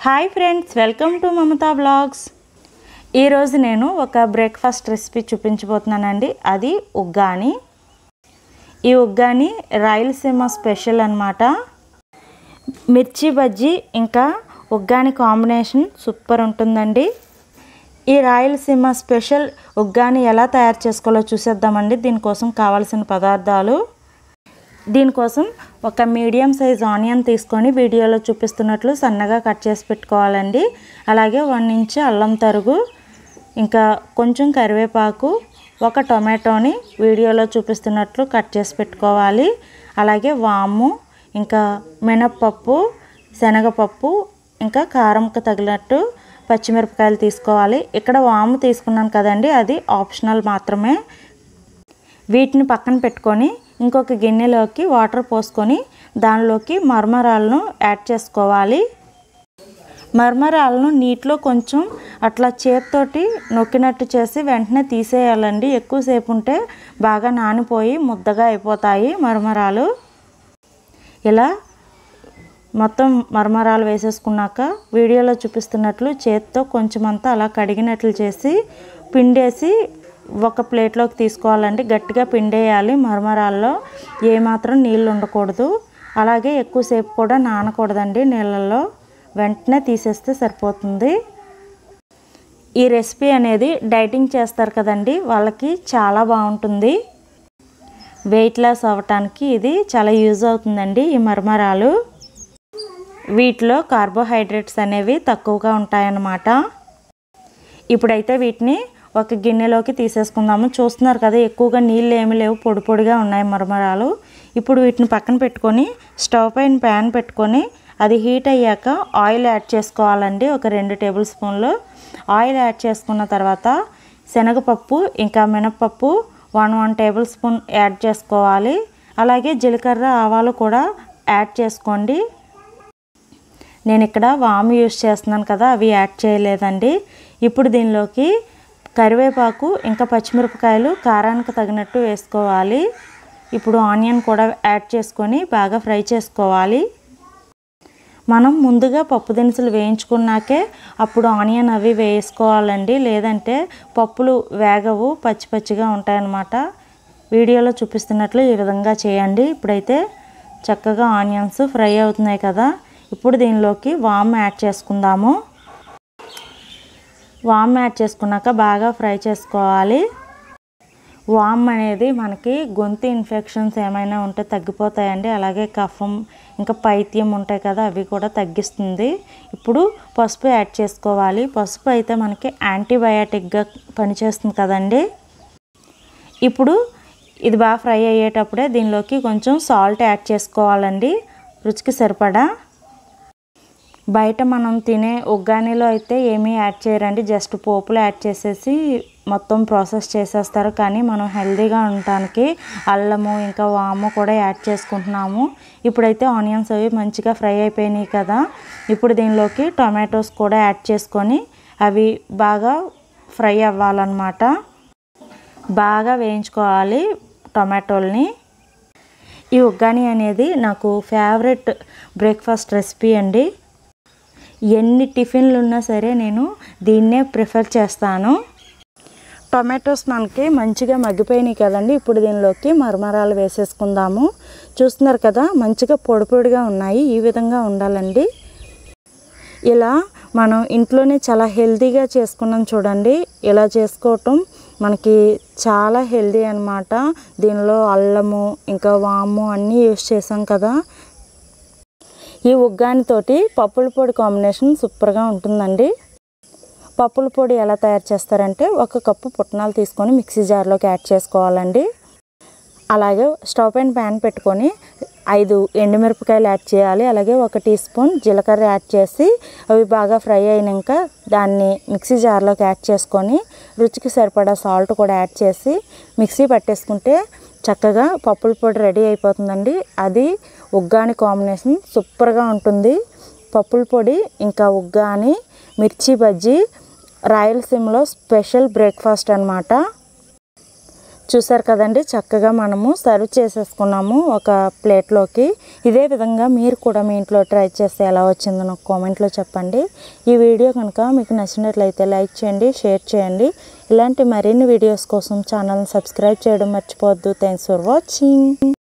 hi friends welcome to Mamatha blogs ఈరోజు నేను ఒక బ్రేక్ఫాస్ట్ రెసిపీ చూపించబోతున్నానండి అది ఉగ్గాని ఈ ఉగ్గాని రాయలసీమ స్పెషల్ అన్నమాట మిర్చి బజ్జీ ఇంకా ఉగ్గాని కాంబినేషన్ సూపర్ ఉంటుందండి ఈ రాయలసీమ స్పెషల్ ఉగ్గాని ఎలా తయారు చేసుకోవాలో చూసేద్దామండి దీనికోసం కావాల్సిన పదార్థాలు దీనికోసం ఒక మీడియం సైజ్ ఆనియన్ తీసుకొని వీడియోలో చూపిస్తున్నట్లు సన్నగా కట్ చేసి పెట్టుకోవాలండి అలాగే వన్ ఇంచ్ అల్లం తరుగు ఇంకా కొంచెం కరివేపాకు ఒక టొమాటోని వీడియోలో చూపిస్తున్నట్లు కట్ చేసి పెట్టుకోవాలి అలాగే వాము ఇంకా మినప్పప్పు శనగపప్పు ఇంకా కారంకు తగినట్టు పచ్చిమిరపకాయలు తీసుకోవాలి ఇక్కడ వాము తీసుకున్నాను కదండి అది ఆప్షనల్ మాత్రమే వీటిని పక్కన పెట్టుకొని ఇంకొక గిన్నెలోకి వాటర్ పోసుకొని దానిలోకి మర్మరాలను యాడ్ చేసుకోవాలి మర్మరాలను నీటిలో కొంచెం అట్లా చేతితోటి నొక్కినట్టు చేసి వెంటనే తీసేయాలండి ఎక్కువసేపు ఉంటే బాగా నానిపోయి ముద్దగా అయిపోతాయి మర్మరాలు ఇలా మొత్తం మర్మరాలు వేసేసుకున్నాక వీడియోలో చూపిస్తున్నట్లు చేతితో కొంచెం అంతా అలా కడిగినట్లు చేసి పిండేసి ఒక ప్లేట్లోకి తీసుకోవాలండి గట్టిగా పిండేయాలి మరమరాల్లో ఏమాత్రం నీళ్ళు ఉండకూడదు అలాగే ఎక్కువసేపు కూడా నానకూడదండి నీళ్ళల్లో వెంటనే తీసేస్తే సరిపోతుంది ఈ రెసిపీ అనేది డైటింగ్ చేస్తారు కదండి వాళ్ళకి చాలా బాగుంటుంది వెయిట్ లాస్ అవ్వటానికి ఇది చాలా యూజ్ అవుతుందండి ఈ మరమరాలు వీటిలో కార్బోహైడ్రేట్స్ అనేవి తక్కువగా ఉంటాయన్నమాట ఇప్పుడైతే వీటిని ఒక గిన్నెలోకి తీసేసుకుందాము చూస్తున్నారు కదా ఎక్కువగా నీళ్ళు ఏమి లేవు పొడి పొడిగా ఉన్నాయి మరమరాలు ఇప్పుడు వీటిని పక్కన పెట్టుకొని స్టవ్ పైన ప్యాన్ పెట్టుకొని అది హీట్ అయ్యాక ఆయిల్ యాడ్ చేసుకోవాలండి ఒక రెండు టేబుల్ స్పూన్లు ఆయిల్ యాడ్ చేసుకున్న తర్వాత శనగపప్పు ఇంకా మినపప్పు one one tablespoon add చేసుకోవాలి అలాగే జీలకర్ర ఆవాలు కూడా యాడ్ చేసుకోండి నేను ఇక్కడ వాము యూస్ చేస్తున్నాను కదా అవి యాడ్ చేయలేదండి ఇప్పుడు దీనిలోకి కరివేపాకు ఇంకా పచ్చిమిరపకాయలు కారానికి తగినట్టు వేసుకోవాలి ఇప్పుడు ఆనియన్ కూడా యాడ్ చేసుకొని బాగా ఫ్రై చేసుకోవాలి మనం ముందుగా పప్పు దినుసులు వేయించుకున్నాకే అప్పుడు ఆనియన్ అవి వేసుకోవాలండి లేదంటే పప్పులు వేగవు పచ్చి పచ్చిగా ఉంటాయన్నమాట వీడియోలో చూపిస్తున్నట్లు ఈ విధంగా చేయండి ఇప్పుడైతే చక్కగా ఆనియన్స్ ఫ్రై అవుతున్నాయి కదా ఇప్పుడు దీనిలోకి వామ్ యాడ్ చేసుకుందాము వామ్ యాడ్ చేసుకున్నాక బాగా ఫ్రై చేసుకోవాలి వామ్ అనేది మనకి గొంతు ఇన్ఫెక్షన్స్ ఏమైనా ఉంటే తగ్గిపోతాయండి అలాగే కఫం ఇంకా పైత్యం ఉంటాయి కదా అవి కూడా తగ్గిస్తుంది ఇప్పుడు పసుపు యాడ్ చేసుకోవాలి పసుపు అయితే మనకి యాంటీబయాటిక్గా పనిచేస్తుంది కదండి ఇప్పుడు ఇది బాగా ఫ్రై అయ్యేటప్పుడే దీనిలోకి కొంచెం సాల్ట్ యాడ్ చేసుకోవాలండి రుచికి సరిపడా బయట మనం తినే ఉగ్గానీలో అయితే ఏమీ యాడ్ చేయరండి జస్ట్ పోపులు యాడ్ చేసేసి మొత్తం ప్రాసెస్ చేసేస్తారు కానీ మనం హెల్తీగా ఉండటానికి అల్లము ఇంకా వాము కూడా యాడ్ చేసుకుంటున్నాము ఇప్పుడైతే ఆనియన్స్ అవి మంచిగా ఫ్రై అయిపోయినాయి కదా ఇప్పుడు దీనిలోకి టొమాటోస్ కూడా యాడ్ చేసుకొని అవి బాగా ఫ్రై అవ్వాలన్నమాట బాగా వేయించుకోవాలి టొమాటోల్ని ఈ ఉగ్గాని అనేది నాకు ఫేవరెట్ బ్రేక్ఫాస్ట్ రెసిపీ అండి ఎన్ని టిఫిన్లు ఉన్నా సరే నేను దీన్నే ప్రిఫర్ చేస్తాను టొమాటోస్ మనకి మంచిగా మగ్గిపోయినాయి కదండి ఇప్పుడు దీనిలోకి మరమరాలు వేసేసుకుందాము చూస్తున్నారు కదా మంచిగా పొడి పొడిగా ఉన్నాయి ఈ విధంగా ఉండాలండి ఇలా మనం ఇంట్లోనే చాలా హెల్తీగా చేసుకున్నాం చూడండి ఇలా చేసుకోవటం మనకి చాలా హెల్తీ అనమాట దీనిలో అల్లము ఇంకా వాము అన్నీ యూస్ చేసాం కదా ఈ ఉగ్గానితోటి పప్పుల పొడి కాంబినేషన్ సూపర్గా ఉంటుందండి పప్పుల పొడి ఎలా తయారు చేస్తారంటే ఒక కప్పు పుట్నాలు తీసుకొని మిక్సీ జార్లోకి యాడ్ చేసుకోవాలండి అలాగే స్టవ్ పైన ప్యాన్ పెట్టుకొని ఐదు ఎండుమిరపకాయలు యాడ్ చేయాలి అలాగే ఒక టీ స్పూన్ జీలకర్ర యాడ్ చేసి అవి బాగా ఫ్రై అయినాక దాన్ని మిక్సీ జార్లోకి యాడ్ చేసుకొని రుచికి సరిపడా సాల్ట్ కూడా యాడ్ చేసి మిక్సీ పట్టేసుకుంటే చక్కగా పప్పుల పొడి రెడీ అయిపోతుందండి అది ఉగ్గాని కాంబినేషన్ సూపర్గా ఉంటుంది పప్పుల పొడి ఇంకా ఉగ్గాని మిర్చి బజ్జీ రాయలసీమలో స్పెషల్ బ్రేక్ఫాస్ట్ అనమాట చూసారు కదండి చక్కగా మనము సర్వ్ చేసేసుకున్నాము ఒక ప్లేట్లోకి ఇదే విధంగా మీరు కూడా మీ ఇంట్లో ట్రై చేస్తే ఎలా వచ్చిందో నాకు కామెంట్లో చెప్పండి ఈ వీడియో కనుక మీకు నచ్చినట్లయితే లైక్ చేయండి షేర్ చేయండి ఇలాంటి మరిన్ని వీడియోస్ కోసం ఛానల్ని సబ్స్క్రైబ్ చేయడం మర్చిపోవద్దు థ్యాంక్స్ ఫర్ వాచింగ్